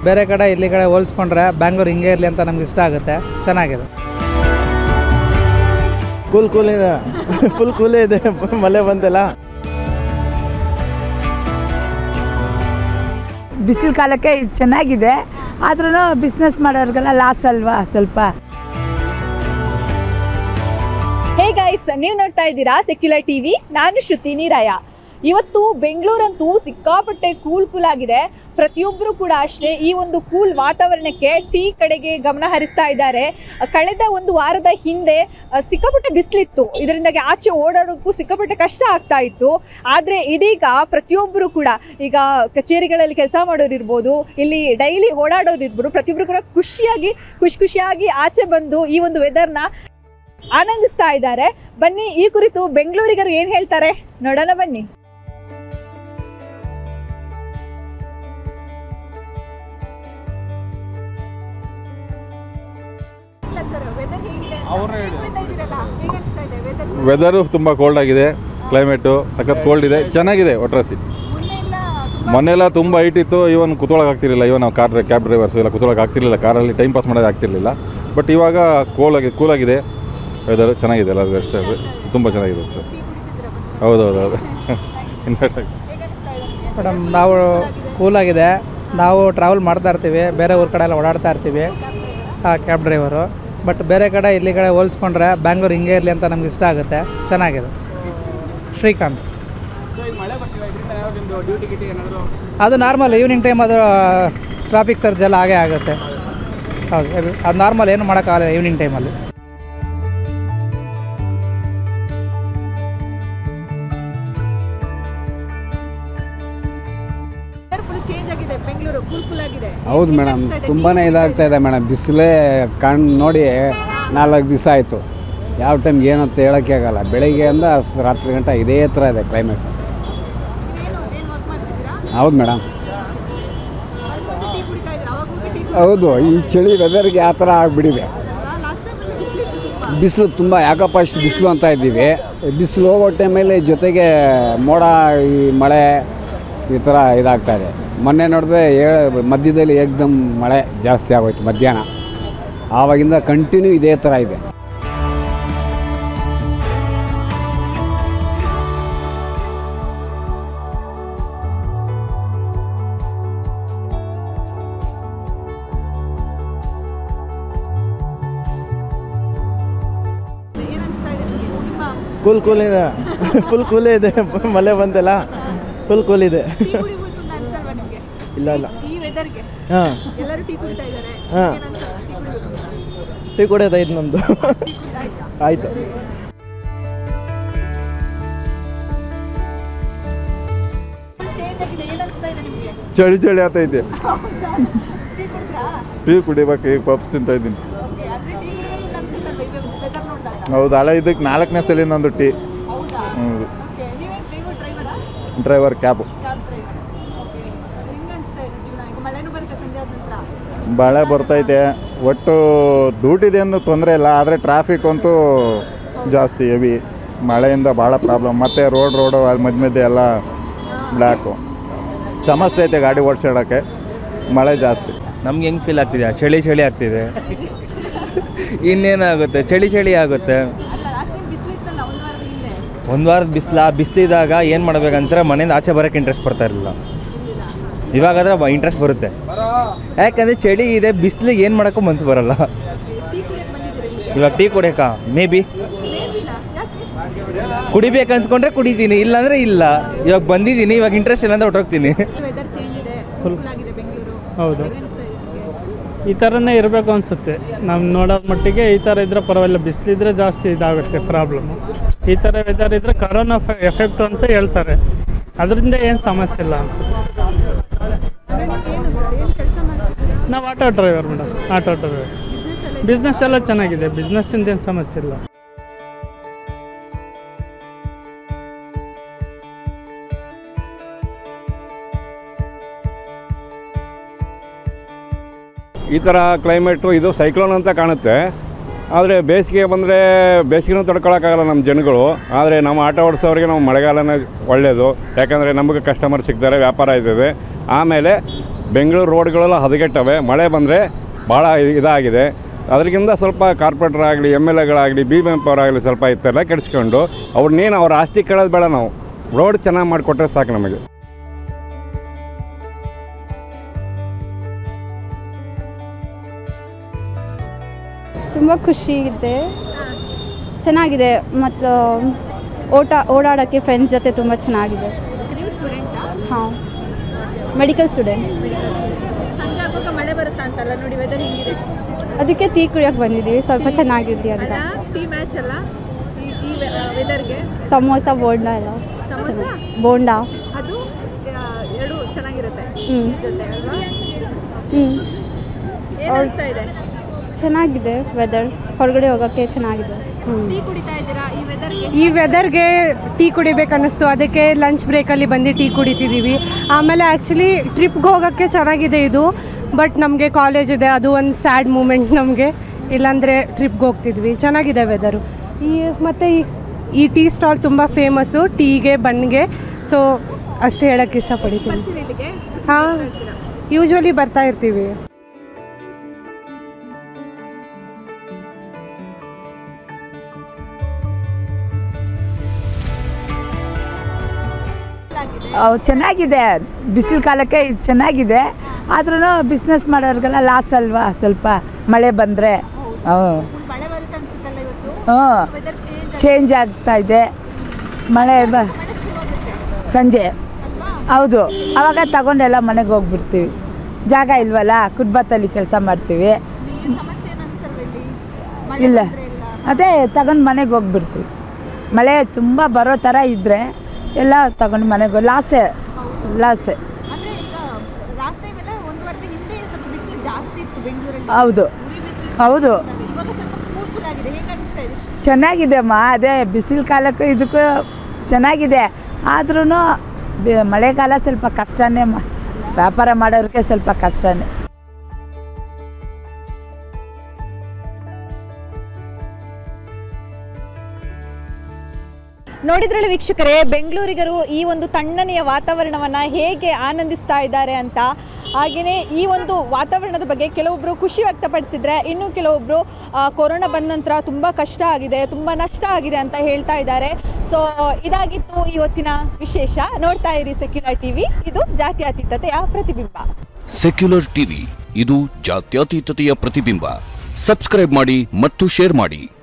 ಬೇರೆ ಕಡೆ ಇಲ್ಲಿ ಕಡೆ ಹೋಲಿಸ್ಕೊಂಡ್ರೆ ಬ್ಯಾಂಗ್ಳೂರು ಹಿಂಗೆ ಇರಲಿ ಅಂತ ನಮ್ಗೆ ಇಷ್ಟ ಆಗುತ್ತೆ ಚೆನ್ನಾಗಿದೆ ಕೂಲ್ ಕೂಲ್ ಇದೆ ಫುಲ್ ಕೂಲೇ ಇದೆ ಮಳೆ ಬಂದಲ್ಲ ಬಿಸಿಲು ಕಾಲಕ್ಕೆ ಇದು ಚೆನ್ನಾಗಿದೆ ಆದ್ರೂ ಬಿಸ್ನೆಸ್ ಮಾಡೋರಿಗೆಲ್ಲ ಲಾಸ್ ಅಲ್ವಾ ಸ್ವಲ್ಪ ಹೇ ಗೈಸ್ ನೀವು ನೋಡ್ತಾ ಇದ್ದೀರಾ ಸೆಕ್ಯುಲರ್ ಟಿವಿ ನಾನು ಶ್ರುತಿ ನೀರಾಯ ಇವತ್ತು ಬೆಂಗಳೂರಂತೂ ಸಿಕ್ಕಾಪಟ್ಟೆ ಕೂಲ್ ಕೂಲ್ ಆಗಿದೆ ಪ್ರತಿಯೊಬ್ಬರು ಕೂಡ ಅಷ್ಟೇ ಈ ಒಂದು ಕೂಲ್ ವಾತಾವರಣಕ್ಕೆ ಟೀ ಕಡೆಗೆ ಗಮನ ಹರಿಸ್ತಾ ಇದ್ದಾರೆ ಕಳೆದ ಒಂದು ವಾರದ ಹಿಂದೆ ಅ, ಸಿಕ್ಕಾಪಟ್ಟೆ ಬಿಸಿಲಿತ್ತು ಇದರಿಂದಾಗಿ ಆಚೆ ಓಡಾಡೋಕ್ಕೂ ಸಿಕ್ಕಾಪಟ್ಟೆ ಕಷ್ಟ ಆಗ್ತಾ ಇತ್ತು ಆದರೆ ಇದೀಗ ಪ್ರತಿಯೊಬ್ಬರು ಕೂಡ ಈಗ ಕಚೇರಿಗಳಲ್ಲಿ ಕೆಲಸ ಮಾಡೋರು ಇರ್ಬೋದು ಇಲ್ಲಿ ಡೈಲಿ ಓಡಾಡೋರು ಇರ್ಬೋದು ಪ್ರತಿಯೊಬ್ಬರು ಕೂಡ ಖುಷಿಯಾಗಿ ಖುಷಿ ಖುಷಿಯಾಗಿ ಆಚೆ ಬಂದು ಈ ಒಂದು ವೆದರ್ನ ಆನಂದಿಸ್ತಾ ಇದ್ದಾರೆ ಬನ್ನಿ ಈ ಕುರಿತು ಬೆಂಗಳೂರಿಗರು ಏನ್ ಹೇಳ್ತಾರೆ ನೋಡೋಣ ಬನ್ನಿ ವೆದರು ತುಂಬ ಕೋಲ್ಡ್ ಆಗಿದೆ ಕ್ಲೈಮೇಟು ಸಖತ್ ಕೋಲ್ಡ್ ಇದೆ ಚೆನ್ನಾಗಿದೆ ಒಟ್ರಾಸಿ ಮೊನ್ನೆಲ್ಲ ತುಂಬ ಹೈಟ್ ಇತ್ತು ಇವನ್ ಕುತ್ಕೊಳಕ್ಕೆ ಆಗ್ತಿರ್ಲಿಲ್ಲ ಇವನ್ ನಾವು ಕಾರ್ ಕ್ಯಾಬ್ ಡ್ರೈವರ್ಸು ಎಲ್ಲ ಕುತ್ಕೊಳಕ್ಕೆ ಆಗ್ತಿರ್ಲಿಲ್ಲ ಕಾರಲ್ಲಿ ಟೈಮ್ ಪಾಸ್ ಮಾಡೋದು ಆಗ್ತಿರ್ಲಿಲ್ಲ ಬಟ್ ಇವಾಗ ಕೋಲ್ ಆಗಿ ಕೂಲಾಗಿದೆ ವೆದರು ಚೆನ್ನಾಗಿದೆ ಎಲ್ಲರಿಗೂ ಅಷ್ಟೇ ತುಂಬ ಚೆನ್ನಾಗಿದೆ ಸರ್ ಹೌದೌದು ಹೌದು ಇನ್ಫ್ಯಾಕ್ಟ್ ಮೇಡಮ್ ನಾವು ಕೂಲಾಗಿದೆ ನಾವು ಟ್ರಾವೆಲ್ ಮಾಡ್ತಾ ಇರ್ತೀವಿ ಬೇರೆ ಊರ ಕಡೆ ಎಲ್ಲ ಓಡಾಡ್ತಾ ಇರ್ತೀವಿ ಹಾಂ ಕ್ಯಾಬ್ ಡ್ರೈವರು ಬಟ್ ಬೇರೆ ಕಡೆ ಇಲ್ಲಿ ಕಡೆ ಹೋಲಿಸ್ಕೊಂಡ್ರೆ ಬ್ಯಾಂಗ್ಳೂರು ಹಿಂಗೆ ಇರಲಿ ಅಂತ ನಮ್ಗೆ ಇಷ್ಟ ಆಗುತ್ತೆ ಚೆನ್ನಾಗಿದೆ ಶ್ರೀಕಾಂತ್ ಅದು ನಾರ್ಮಲ್ ಈವ್ನಿಂಗ್ ಟೈಮ್ ಅದು ಟ್ರಾಫಿಕ್ ಸರ್ಜ್ ಎಲ್ಲ ಹಾಗೇ ಆಗುತ್ತೆ ಹೌದು ಅದು- ಅದು ನಾರ್ಮಲ್ ಏನು ಮಾಡೋಕ್ಕಾಗಲ್ಲ ಈವ್ನಿಂಗ್ ಟೈಮಲ್ಲಿ ಚೇಂಜ್ ಆಗಿದೆ ಬೆಂಗಳೂರು ಕೂಲ್ ಕೂಲ್ ಆಗಿದೆ ಹೌದು ಮೇಡಮ್ ತುಂಬಾ ಇದಾಗ್ತಾ ಇದೆ ಮೇಡಮ್ ಬಿಸಿಲೇ ಕಣ್ಣು ನೋಡಿ ನಾಲ್ಕು ದಿವಸ ಆಯಿತು ಯಾವ ಟೈಮ್ ಏನಂತ ಹೇಳೋಕ್ಕೆ ಆಗಲ್ಲ ಬೆಳಿಗ್ಗೆಯಿಂದ ಸ್- ರಾತ್ರಿ ಗಂಟ ಇದೇ ಥರ ಇದೆ ಕ್ಲೈಮೇಟ್ ಹೌದು ಮೇಡಮ್ ಹೌದು ಈ ಚಳಿ ವೆದರ್ಗೆ ಆ ಥರ ಆಗಿಬಿಟ್ಟಿದೆ ಬಿಸಿಲು ತುಂಬ ಯಾಕಪ್ಪ ಇಷ್ಟು ಬಿಸಿಲು ಅಂತ ಇದ್ದೀವಿ ಬಿಸಿಲು ಹೋಗೋ ಟೈಮಲ್ಲಿ ಜೊತೆಗೆ ಮೋಡ ಈ ಮಳೆ ಈ ಥರ ಇದಾಗ್ತಾ ಇದೆ ಮೊನ್ನೆ ನೋಡಿದ್ರೆ ಏ- ಮಧ್ಯದಲ್ಲಿ ಏಕ್ದಮ್ ಮಳೆ ಜಾಸ್ತಿ ಆಗೋಯ್ತು ಮಧ್ಯಾಹ್ನ ಆವಾಗಿಂದ ಕಂಟಿನ್ಯೂ ಇದೇ ಥರ ಇದೆ ಕೂಲ್ ಕೂಲ್ ಇದೆ ಫುಲ್ ಕೂಲೇ ಇದೆ ಮಳೆ ಬಂದಲ್ಲ ಫುಲ್ ಕೂಲ್ ಇದೆ ಇಲ್ಲ ಇಲ್ಲ ಈ ವೆದರ್ಗೆ ಹಾಂ ಎಲ್ಲರೂ ಟೀ ಕುಡಿತಾ ಇದ್ದಾರೆ ಹಾ. ಟೀ ಕುಡಿಯೋದಾಯ್ತು ನಮ್ಮದು ಆಯಿತು ಚೇಂಜ್ ಆಗಿದೆ ಏನ್ ಅನ್ಸ್ತಾ ಇದೆ ನಿಮಗೆ ಚಳಿ ಚಳಿ ಆಗ್ತೈತೆ ಟೀ ಕುಡಿದ್ರಾ ಟೀ ಕುಡಿಬೇಕು ಈಗ ಪಪ್ಸ್ ತಿಂತಾ ಇದ್ದೀನಿ ಓಕೆ ಅಂದ್ರೆ ಟೀ ಕುಡಿಬೇಕು ಅನ್ಸುತ್ತಲ್ವಾ ವೆದರ್ ನೋಡಿದಾಗ ಹೌದು ಅಲ್ಲ ಇದಕ್ಕೆ ನಾಲ್ಕನೇ ಸಲ ನಂದು ಟೀ ಹೌದಾ ಹೌದು ಓಕೆ ನೀವೇನ್ ಡ್ರೈವರ್ ಡ್ರೈವರಾ driver cab cab driver okay ಹೆಂಗೆ ಅನಿಸ್ತಾ ಇದೆ ಜೀವನ ಈಗ ಮಳೆನೂ ಬರುತ್ತೆ ಸಂಜೆ ಆದ ನಂತರ ಮಳೆ ಬರ್ತೈತೆ ಒಟ್ಟು ಡ್ಯೂಟಿದೇನು ತೊಂದರೆ ಇಲ್ಲ ಆದರೆ ಟ್ರಾಫಿಕ್ ಅಂತೂ ಜಾಸ್ತಿ ಹೆವಿ ಮಳೆಯಿಂದ ಭಾಳ ಪ್ರಾಬ್ಲಮ್ ಮತ್ತು ರೋಡ್ ರೋಡು ಅಲ್ಲಿ ಮಧ್ಯ ಮಧ್ಯೆ ಎಲ್ಲ ಬ್ಲ್ಯಾಕು ಸಮಸ್ಯೆ ಐತೆ ಗಾಡಿ ಓಡಿಸಾಡೋಕ್ಕೆ ಮಳೆ ಜಾಸ್ತಿ ನಮ್ಗೆ ಹೆಂಗೆ ಫೀಲ್ ಆಗ್ತಿದೆ ಚಳಿ ಚಳಿ ಆಗ್ತಿದೆ ಇನ್ನೇನಾಗುತ್ತೆ ಚಳಿ ಚಳಿ ಆಗುತ್ತೆ ಅಲ್ಲ ಲಾಸ್ಟ್ ಟೈಮ್ ಬಿಸಿಲು ಇತ್ತಲ್ಲ ಒಂದು ವಾರದ ಹಿಂದೆ ಒಂದು ವಾರದ ಬಿಸಿಲ ಬಿಸಿಲಿದಾಗ ಏನು ಮಾಡ್ಬೇಕಂತಾರೆ ಮನೆಯಿಂದ ಆಚೆ ಬರೋಕ್ಕೆ ಇಂಟ್ರೆಸ್ಟ್ ಬರ್ತಾ ಇರಲಿಲ್ಲ ಇವಾಗಾದ್ರೆ ಇಂಟ್ರೆಸ್ಟ್ ಬರುತ್ತೆ ಯಾಕಂದರೆ ಚಳಿ ಇದೆ ಬಿಸಿಲಿಗೆ ಏನು ಮಾಡೋಕ್ಕೂ ಮನಸ್ಸು ಬರಲ್ಲ ಟೀ ಕುಡಿಯಕ್ಕೆ ಬಂದಿದ್ದೀರಾ ಇಲ್ಲಿ ಇವಾಗ ಟೀ ಕುಡಿಯೋಕಾ ಮೇ ಬಿ ಮೇಬಿನ ಯಾಕೆ ಕುಡಿಬೇಕು ಅನ್ಸ್ಕೊಂಡ್ರೆ ಕುಡಿತೀನಿ ಇಲ್ಲಾಂದ್ರೆ ಇಲ್ಲ ಇವಾಗ ಬಂದಿದ್ದೀನಿ ಇವಾಗ ಇಂಟ್ರೆಸ್ಟ್ ಇಲ್ಲ ಅಂದ್ರೆ ಹೊರಟೋಗ್ತೀನಿ ವೆದರ್ ಚೇಂಜ್ ಇದೆ ಫುಲ್ ಆಗಿದೆ ಬೆಂಗಳೂರು ಹೌದು ಹೇಗೆ ಅನಿಸ್ತಾ ಇದೆ ನಿಮಗೆ ಈ ಥರನೇ ಇರಬೇಕು ಅನಿಸುತ್ತೆ ನಮ್ಮ ನೋಡೋ ಮಟ್ಟಿಗೆ ಈ ಥರ ಇದ್ರೆ ಪರವಾಗಿಲ್ಲ ಬಿಸಿಲಿದ್ರೆ ಜಾಸ್ತಿ ಇದಾಗುತ್ತೆ ಪ್ರಾಬ್ಲಮ್ಮು ಈ ಥರ ವೆದರ್ ಇದ್ದರೆ ಕರೋನಾ ಎಫೆಕ್ಟು ಅಂತ ಹೇಳ್ತಾರೆ ಅದರಿಂದ ಏನು ಸಮಸ್ಯೆ ಇಲ್ಲ ಅನಿಸುತ್ತೆ ಅಂದ್ರೆ ನೀವು ಏನು ಏನು ಕೆಲಸ ಮಾಡ್ತಿದ್ದೀರಾ ನಾವು auto driver madam auto driver business ಎಲ್ಲ ಚೆನ್ನಾಗಿದೆ ಬಿಸ್ನೆಸ್ಸಿಂದ ಏನು ಸಮಸ್ಯೆ ಇಲ್ಲ ಈ ಥರ ಕ್ಲೈಮೇಟು ಇದು ಸೈಕ್ಲೋನ್ ಅಂತ ಕಾಣುತ್ತೆ ಆದರೆ ಬೇಸಿಗೆ ಬಂದರೆ ಬೇಸಿಗೆನೂ ತಡ್ಕೊಳಕ್ಕಾಗಲ್ಲ ನಮ್ಮ ಜನಗಳು ಆದರೆ ನಮ್ಮ ಆಟೋ ಓಡಿಸೋರಿಗೆ ನಾವು ಮಳೆಗಾಲನೇ ಒಳ್ಳೆಯದು ಯಾಕಂದರೆ ನಮಗೆ ಕಸ್ಟಮರ್ ಸಿಗ್ತಾರೆ ವ್ಯಾಪಾರ ಇರ್ತದೆ ಆಮೇಲೆ ಬೆಂಗಳೂರು ರೋಡ್ಗಳೆಲ್ಲ ಹದಗೆಟ್ಟವೆ ಮಳೆ ಬಂದರೆ ಭಾಳ ಇದಾಗಿದೆ ಅದಕ್ಕಿಂತ ಸ್ವಲ್ಪ ಕಾರ್ಪೊರೇಟರ್ ಆಗಲಿ ಎಮ್ ಎಲ್ ಎಗಳಾಗಲಿ ಬಿ ಬಿ ಎಂ ಅವರಾಗಲಿ ಸ್ವಲ್ಪ ಇತ್ತೆಲ್ಲ ಕೆಡಿಸ್ಕೊಂಡು ಅವ್ರನ್ನೇನು ಅವ್ರ ಆಸ್ತಿ ಕೇಳೋದು ಬೇಡ ನಾವು ರೋಡ್ ಚೆನ್ನಾಗಿ ಮಾಡಿಕೊಟ್ರೆ ಸಾಕು ನಮಗೆ ತುಂಬ ಖುಷಿ ಇದೆ ಚೆನ್ನಾಗಿದೆ ಮತ್ತು ಓಟ ಓಡಾಡೋಕ್ಕೆ ಫ್ರೆಂಡ್ಸ್ ಜೊತೆ ತುಂಬ ಚೆನ್ನಾಗಿದೆ ನೀವು ಸ್ಟೂಡೆಂಟಾ ಹಾಂ ಮೆಡಿಕಲ್ ಸ್ಟೂಡೆಂಟ್ ಸಂಜೆ ಆಗುವಾಗ ಮಳೆ ಬರುತ್ತಾ ಅಂತಲ್ಲ ನೋಡಿ ವೆದರ್ ಹಿಂಗಿದೆ ಅದಕ್ಕೆ ಟೀ ಕುಡಿಯೋಕೆ ಬಂದಿದ್ದೀವಿ ಸ್ವಲ್ಪ ಚೆನ್ನಾಗಿರಲಿ ಅಂತ ಅಲ್ಲ ಟೀ ಮ್ಯಾಚ್ ಅಲ್ಲ ಈ ಈ ವೆದರ್ಗೆ ಸಮೋಸ ಬೋಂಡ ಎಲ್ಲ ಸಮೋಸ ಬೋಂಡ ಅದು ಆ, ಎರಡು ಚೆನ್ನಾಗಿರುತ್ತೆ ಹ್ಮ್. ಟೀ ಜೊತೆ ಅಲ್ವಾ ಹ್ಞೂ ಏನ್ ಅನ್ಸ್ತಾ ಇದೆ ಚೆನ್ನಾಗಿದೆ ವೆದರ್ ಹೊರಗಡೆ ಹೋಗೋಕ್ಕೆ ಚೆನ್ನಾಗಿದೆ ಟೀ ಕುಡಿತಾ ಇದ್ದೀರಾ ಈ ವೆದರ್ಗೆ ಈ ವೆದರ್ಗೆ ಟೀ ಕುಡಿಬೇಕನ್ನಿಸ್ತು ಅದಕ್ಕೆ ಲಂಚ್ ಬ್ರೇಕಲ್ಲಿ ಬಂದು ಟೀ ಕುಡಿತಿದ್ದೀವಿ ಆಮೇಲೆ ಆ್ಯಕ್ಚುಲಿ ಟ್ರಿಪ್ಗೆ ಹೋಗೋಕ್ಕೆ ಚೆನ್ನಾಗಿದೆ ಇದು ಬಟ್ ನಮಗೆ ಕಾಲೇಜ್ ಇದೆ ಅದು ಒಂದು ಸ್ಯಾಡ್ ಮೂಮೆಂಟ್ ನಮಗೆ ಇಲ್ಲಾಂದರೆ ಟ್ರಿಪ್ಗೆ ಹೋಗ್ತಿದ್ವಿ ಚೆನ್ನಾಗಿದೆ ವೆದರು ಈ ಮತ್ತು ಈ ಈ ಟೀ ಸ್ಟಾಲ್ ತುಂಬ ಫೇಮಸ್ಸು ಟೀಗೆ ಬನ್ಗೆ ಸೊ ಅಷ್ಟೇ ಹೇಳೋಕ್ಕೆ ಇಷ್ಟಪಡ್ತೀನಿ ಇಲ್ಲಿಗೆ ಹಾಂ ಯೂಶ್ವಲಿ ಬರ್ತಾ ಇರ್ತೀವಿ ಅವು ಚೆನ್ನಾಗಿದೆ ಬಿಸಿಲು ಕಾಲಕ್ಕೆ ಇದು ಚೆನ್ನಾಗಿದೆ ಆದ್ರೂ ಬಿಸ್ನೆಸ್ ಮಾಡೋರಿಗೆಲ್ಲ ಲಾಸ್ ಅಲ್ವಾ ಸ್ವಲ್ಪ ಮಳೆ ಬಂದರೆ ಹ್ಞೂ ಮಳೆ ಬರುತ್ತೆ ಅನ್ಸುತ್ತಲ್ಲ ಇವತ್ತು ಹ್ಞೂ ವೆದರ್ ಚೇಂಜ್ ಚೇಂಜ್ ಆಗ್ತಾ ಇದೆ ಮಳೆ ಬ ಸಂಜೆ ಹೌದು ಆವಾಗ ತಗೊಂಡೆಲ್ಲ ಮನೆಗೆ ಹೋಗ್ಬಿಡ್ತೀವಿ ಜಾಗ ಇಲ್ವಲ್ಲ ಕುಡ್ಬತ್ತಲ್ಲಿ ಕೆಲಸ ಮಾಡ್ತೀವಿ ಸಮಸ್ಯೆ ಏನು ಅನ್ಸಲ್ವ ಇಲ್ಲಿ ಇಲ್ಲ ಅದೇ ತಗೊಂಡು ಮನೆಗೆ ಹೋಗ್ಬಿಡ್ತೀವಿ ಮಳೆ ತುಂಬ ಬರೋ ಥರ ಇದ್ದರೆ ಎಲ್ಲ ತಗೊಂಡು ಮನೆಗೆ ಲಾಸೆ ಲಾಸೆ ಅಂದ್ರೆ ಈಗ ಲಾಸ್ಟ್ ಟೈಮ್ ಎಲ್ಲ ಒಂದು ವಾರದ ಹಿಂದೆ ಸ್ವಲ್ಪ ಬಿಸಿಲು ಜಾಸ್ತಿ ಇತ್ತು ಬೆಂಗಳೂರಲ್ಲಿ ಹೌದು ಉರಿ ಬಿಸಿಲು ಹೌದು ಇವಾಗ ಸ್ವಲ್ಪ ಕೂಲ್ ಕೂಲ್ ಆಗಿದೆ ಹೇಗೆ ಅನಿಸ್ತಾ ಇದೆ ಚೆನ್ನಾಗಿದೆ ಅಮ್ಮ ಅದೇ ಬಿಸಿಲು ಕಾಲಕ್ಕೂ ಇದಕ್ಕೂ ಚೆನ್ನಾಗಿದೆ ಆದ್ರೂ ಮಳೆಗಾಲ ಸ್ವಲ್ಪ ಕಷ್ಟನೇ ಮ ವ್ಯಾಪಾರ ಮಾಡೋರಿಗೆ ಸ್ವಲ್ಪ ಕಷ್ಟನೇ ನೋಡಿದ್ರಲ್ಲಿ ವೀಕ್ಷಕರೇ ಬೆಂಗಳೂರಿಗರು ಈ ಒಂದು ತಣ್ಣನೆಯ ವಾತಾವರಣವನ್ನು ಹೇಗೆ ಆನಂದಿಸ್ತಾ ಇದ್ದಾರೆ ಅಂತ ಹಾಗೆಯೇ ಈ ಒಂದು ವಾತಾವರಣದ ಬಗ್ಗೆ ಕೆಲವೊಬ್ಬರು ಖುಷಿ ವ್ಯಕ್ತಪಡಿಸಿದ್ರೆ ಇನ್ನು ಕೆಲವೊಬ್ಬರು ಕೊರೋನಾ ಬಂದ ನಂತರ ತುಂಬ ಕಷ್ಟ ಆಗಿದೆ ತುಂಬ ನಷ್ಟ ಆಗಿದೆ ಅಂತ ಹೇಳ್ತಾ ಇದ್ದಾರೆ ಸೊ ಇದಾಗಿತ್ತು ಇವತ್ತಿನ ವಿಶೇಷ ನೋಡ್ತಾ ಇರಿ ಸೆಕ್ಯುಲರ್ ಟಿವಿ ಇದು ಜಾತ್ಯತೀತತೆಯ ಪ್ರತಿಬಿಂಬ ಸೆಕ್ಯುಲರ್ ಟಿವಿ ಇದು ಜಾತ್ಯತೀತತೆಯ ಪ್ರತಿಬಿಂಬ ಸಬ್ಸ್ಕ್ರೈಬ್ ಮಾಡಿ ಮತ್ತು ಶೇರ್ ಮಾಡಿ